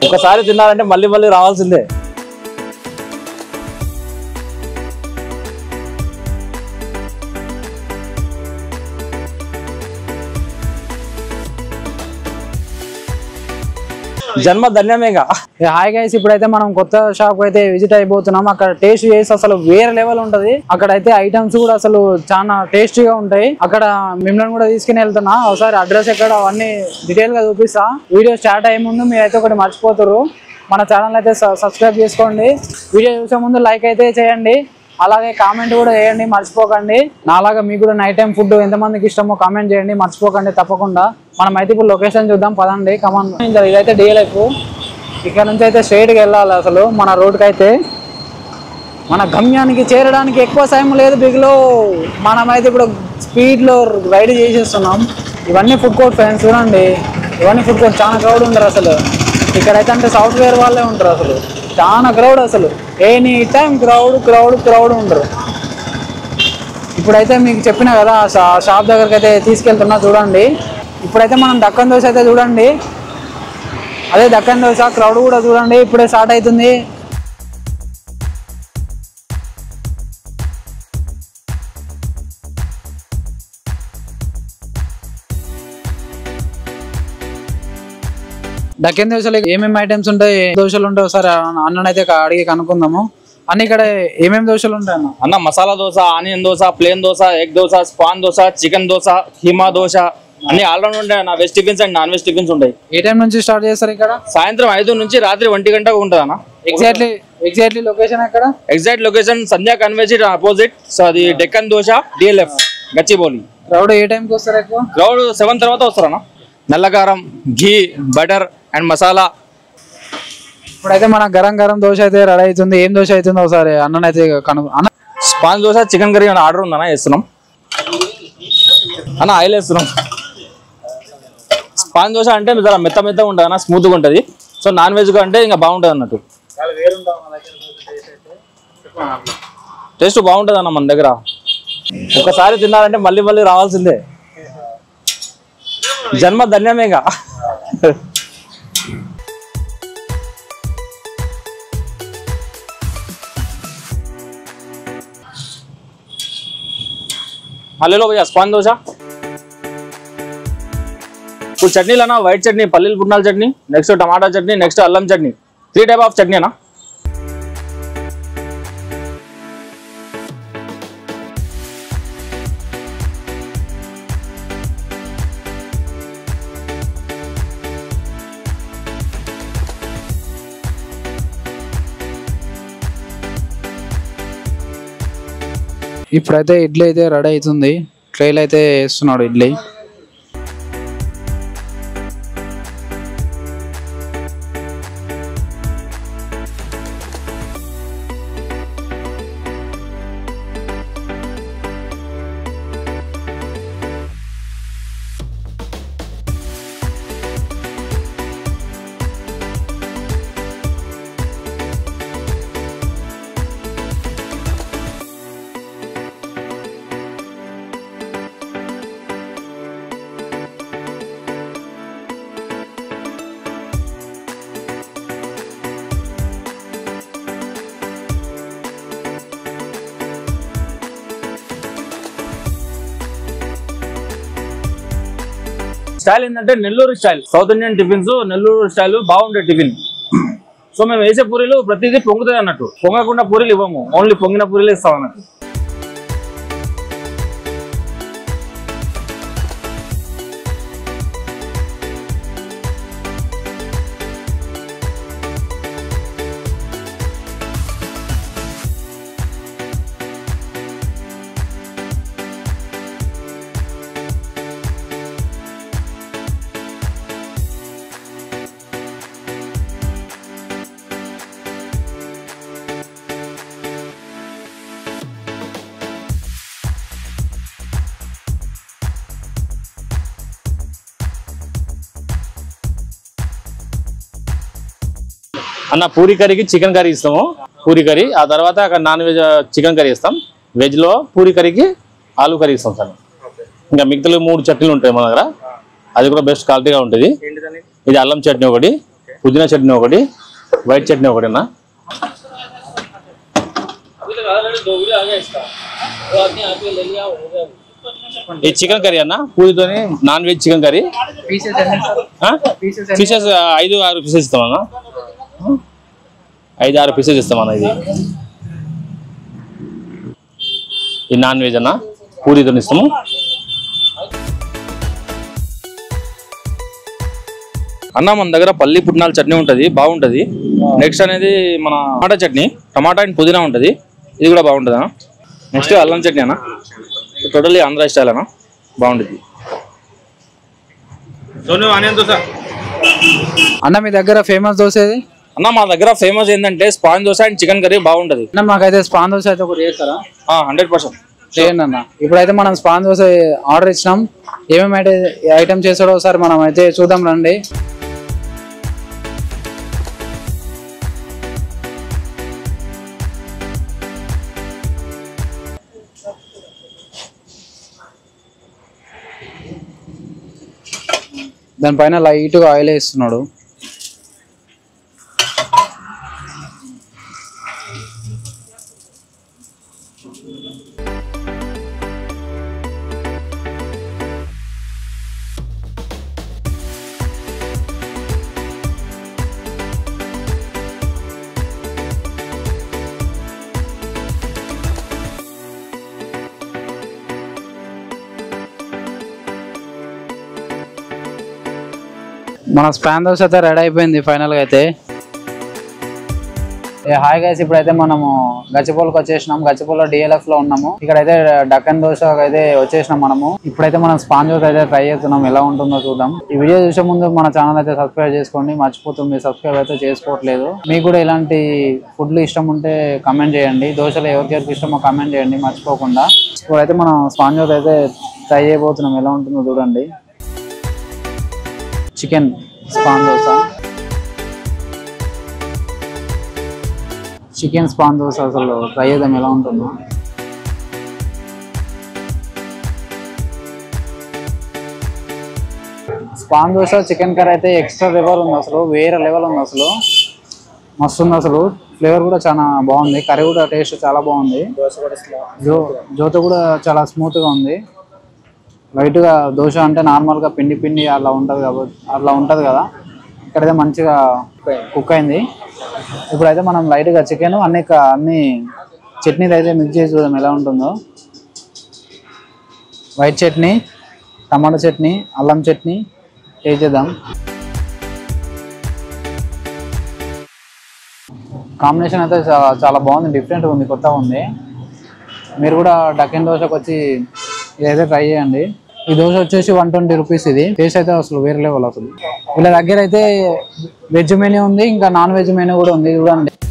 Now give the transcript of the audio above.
ఒకసారి తిన్నారంటే మళ్ళీ మళ్ళీ రావాల్సిందే జన్మ ధన్యమేగా హాయ్ గైస్ ఇప్పుడైతే మనం కొత్త షాప్ అయితే విజిట్ అయిపోతున్నాం అక్కడ టేస్ట్ చేసి అసలు వేరే లెవెల్ ఉంటది అక్కడ అయితే ఐటమ్స్ కూడా అసలు చాలా టేస్టీగా ఉంటాయి అక్కడ మిమ్మల్ని కూడా తీసుకుని వెళ్తున్నా ఒకసారి అడ్రస్ ఎక్కడ అవన్నీ డీటెయిల్ గా చూపిస్తా వీడియో స్టార్ట్ అయ్యే ముందు మీరైతే ఒకటి మర్చిపోతారు మన ఛానల్ అయితే సబ్స్క్రైబ్ చేసుకోండి వీడియో చూసే ముందు లైక్ అయితే చేయండి అలాగే కామెంట్ కూడా చేయండి మర్చిపోకండి నాలాగా మీకు కూడా నైట్ టైం ఫుడ్ ఎంతమందికి ఇష్టమో కామెంట్ చేయండి మర్చిపోకండి తప్పకుండా మనం అయితే ఇప్పుడు లొకేషన్ చూద్దాం పదండి కమాన్ ఇదైతే డిఎల్ఎఫ్ ఇక్కడ నుంచి అయితే స్ట్రైట్కి వెళ్ళాలి అసలు మన రోడ్కి అయితే మన గమ్యానికి చేరడానికి ఎక్కువ సమయం లేదు బిగ్లో మనమైతే ఇప్పుడు స్పీడ్లో రైడ్ చేసేస్తున్నాం ఇవన్నీ ఫుడ్ కోర్ట్ ఫ్రెండ్స్ చూడండి ఇవన్నీ ఫుడ్ కోర్ట్ చాలా క్రౌడ్ ఉంటారు అసలు ఇక్కడైతే అంటే సాఫ్ట్వేర్ వాళ్ళే ఉంటారు అసలు చాలా క్రౌడ్ అసలు any time crowd crowd crowd ఉంటారు ఇప్పుడైతే మీకు చెప్పిన కదా ఆ షా- షాప్ దగ్గరికి అయితే తీసుకెళ్తున్నా చూడండి ఇప్పుడైతే మనం దక్కన్ దోశ అయితే చూడండి అదే దక్కన్ దోశ క్రౌడ్ కూడా చూడండి ఇప్పుడే స్టార్ట్ అవుతుంది దక్కన్ దోశలు ఏమేమి ఐటమ్స్ ఉంటాయి ఏ దోశలు ఉంటాయి ఒకసారి అన్ననైతే అడిగి కనుక్కుందాము అన్ని ఇక్కడ ఏమేమి దోశలు ఉంటాయి అన్న అన్న masala dosa onion dosa plain dosa egg dosa sponge dosa chicken dosa హిమా దోశ అన్ని ఆల్రౌండ్ ఉంటాయి అన్న veg tiffins and non veg tiffins ఉంటాయి ఏ టైం నుంచి స్టార్ట్ చేస్తారు ఇక్కడ సాయంత్రం ఐదు నుంచి రాత్రి ఒంటి గంటకు ఉంటుంది అన్న ఎగ్జాక్ట్లీ ఎగ్జాక్ట్లీ లొకేషన్ ఎక్కడ exact location Sandhya convention opposite so అది డెక్కన్ దోశ డిఎల్ఎఫ్ గచ్చిబౌలి క్రౌడ్ ఏ టైంకి వస్తారు ఎక్కువ క్రౌడ్ సెవెన్ తర్వాత వస్తారన్న నల్లకారం ఘీ బటర్ అండ్ మసాలా ఇప్పుడైతే మన గరం గరం దోశ అయితే రెడీ అవుతుంది ఏం దోశ అవుతుందో ఒకసారి అన్ననైతే కను అన్న స్పాన్ దోశ చికెన్ కర్రీ అని ఆర్డర్ ఉందన్న వేస్తున్నాం అన్న ఆయిల్ వేస్తున్నాం స్పాన్ దోశ అంటే చాలా మెత్త మెత్తగా ఉంటుంది అన్న స్మూత్గా ఉంటుంది సో నాన్ వెజ్ అంటే ఇంకా బాగుంటుంది అన్నట్టు టేస్ట్ బాగుంటుంది అన్న మన దగ్గర ఒకసారి తిన్నారంటే మళ్ళీ మళ్ళీ రావాల్సిందే జన్మ ధన్యమేగా హలో భయ్యా స్పాన్ దోశ ఇప్పుడు చట్నీలు అన్న వైట్ చట్నీ పల్లీలు పుట్నాల చట్నీ నెక్స్ట్ టమాటా చట్నీ నెక్స్ట్ అల్లం chutney three type of chutney అన్న ఇప్పుడైతే ఇడ్లీ అయితే రెడీ అవుతుంది ట్రైల్ అయితే వేస్తున్నాడు ఇడ్లీ స్టైల్ ఏంటంటే Nellore style south Indian tiffins Nellore style బాగుండే టిఫిన్ సో మేము వేసే పూరీలు ప్రతిదీ పొంగుతాయి అన్నట్టు పొంగకుండా పూరీలు ఇవ్వము ఓన్లీ పొంగిన పూరీలు ఇస్తాం అన్నట్టు అన్న పూరి కర్రీకి చికెన్ కర్రీ ఇస్తాము పూరి కర్రీ ఆ తర్వాత అక్కడ నాన్ వెజ్ చికెన్ కర్రీ ఇస్తాం వెజ్ లో పూరి కర్రీకి ఆలు కర్రీ ఇస్తాం సార్ ఇంకా మిగతా మూడు చట్నీలు ఉంటాయి మన దగ్గర అది కూడా బెస్ట్ క్వాలిటీగా ఉంటుంది ఇది అల్లం చట్నీ ఒకటి పుదీనా చట్నీ ఒకటి వైట్ చట్నీ ఒకటినా ఈ చికెన్ కర్రీ అన్న పూరితోని non veg chicken curry fishes ఐదు ఆరు పీసెస్ ఇస్తామన్నా ఐదు ఆరు పీసెస్ ఇస్తామన్నా ఇది ఇది నాన్ వెజ్ అన్న పూరితో ఇస్తాము అన్న మన దగ్గర పల్లి పుట్నాల చట్నీ ఉంటది బాగుంటది నెక్స్ట్ అనేది మన టమాటా చట్నీ టమాటా అండ్ పుదీనా ఉంటది ఇది కూడా బాగుంటుంది అన్న నెక్స్ట్ అల్లం చట్నీ అన్న టోటల్లీ ఆంధ్ర స్టైల్ అన్న బాగుంటుంది అన్న మీ దగ్గర ఫేమస్ దోశ ఏది అన్న మా దగ్గర ఫేమస్ ఏంటంటే sponge dosa and chicken curry బాగుంటది అన్న మాకైతే స్పాన్ దోశ అయితే ఒకటి చేస్తారా హండ్రెడ్ పర్సెంట్ చేయండి అన్న ఇప్పుడైతే మనం స్పాన్ దోశ ఆర్డర్ ఇచ్చినాం ఏమేమి అయితే ఐటమ్ చేసాడో ఒకసారి మనం అయితే చూద్దాం రండి దానిపైన లైట్గా ఆయిల్ వేస్తున్నాడు మన స్పాన్ దోశ అయితే రెడీ అయిపోయింది ఫైనల్ గా అయితే ఏ హాయ్ గైస్ ఇప్పుడైతే మనము గచ్చిపోలకి వచ్చేసినాం గచ్చిపోలో డిఎల్ఎఫ్ లో ఉన్నాము ఇక్కడైతే డక్కన్ దోశ అయితే వచ్చేసినాం మనము ఇప్పుడైతే మనం స్పాన్ దోశ అయితే ట్రై చేస్తున్నాం ఎలా ఉంటుందో చూద్దాం ఈ వీడియో చూసే ముందు మన ఛానల్ అయితే సబ్స్క్రైబ్ చేసుకోండి మర్చిపోతుంది సబ్స్క్రైబ్ అయితే చేసుకోవట్లేదు మీకు కూడా ఇలాంటి ఫుడ్లు ఇష్టం ఉంటే కమెంట్ చేయండి దోశలు ఎవరికెవరికి ఇష్టమో కమెంట్ చేయండి మర్చిపోకుండా ఇప్పుడైతే మనం స్పాన్ దోశ అయితే ట్రై చేయబోతున్నాం ఎలా ఉంటుందో చూడండి chicken sponge dosa chicken sponge dosa అసలు ట్రై చేద్దాం ఎలా ఉంటుందో స్పాన్ దోశ చికెన్ కర్రీ అయితే ఎక్స్ట్రా లెవెల్ ఉంది అసలు వేరే లెవెల్ ఉంది అసలు మస్తు ఉంది అసలు ఫ్లేవర్ కూడా చాలా బాగుంది కర్రీ కూడా టేస్ట్ చాలా బాగుంది జో జోత కూడా చాలా స్మూత్ గా ఉంది లైట్ గా దోశ అంటే నార్మల్ గా పిండి పిండి అలా ఉంటది కాబట్టి అట్లా ఉంటది కదా ఇక్కడైతే మంచిగా కుక్ అయింది ఇప్పుడైతే మనం లైట్ గా చికెన్ అన్ని క- అన్ని చట్నీలు అయితే మిక్స్ చేసి చూద్దాం ఎలా ఉంటుందో వైట్ చట్నీ టమాటా చట్నీ అల్లం చట్నీ టేస్ట్ చేద్దాం కాంబినేషన్ అయితే చాలా చాలా బాగుంది డిఫరెంట్ ఉంది కొత్తగా ఉంది మీరు కూడా డకెన్ దోశకు వచ్చి ఇదైతే ట్రై చేయండి ఈ దోశ వచ్చేసి వన్ ట్వంటీ రూపీస్ ఇది టేస్ట్ అయితే అసలు వేరే లెవెల్ అసలు వీళ్ళ దగ్గర అయితే వెజ్ మెనూ ఉంది ఇంకా నాన్ వెజ్ మెనూ కూడా ఉంది చూడండి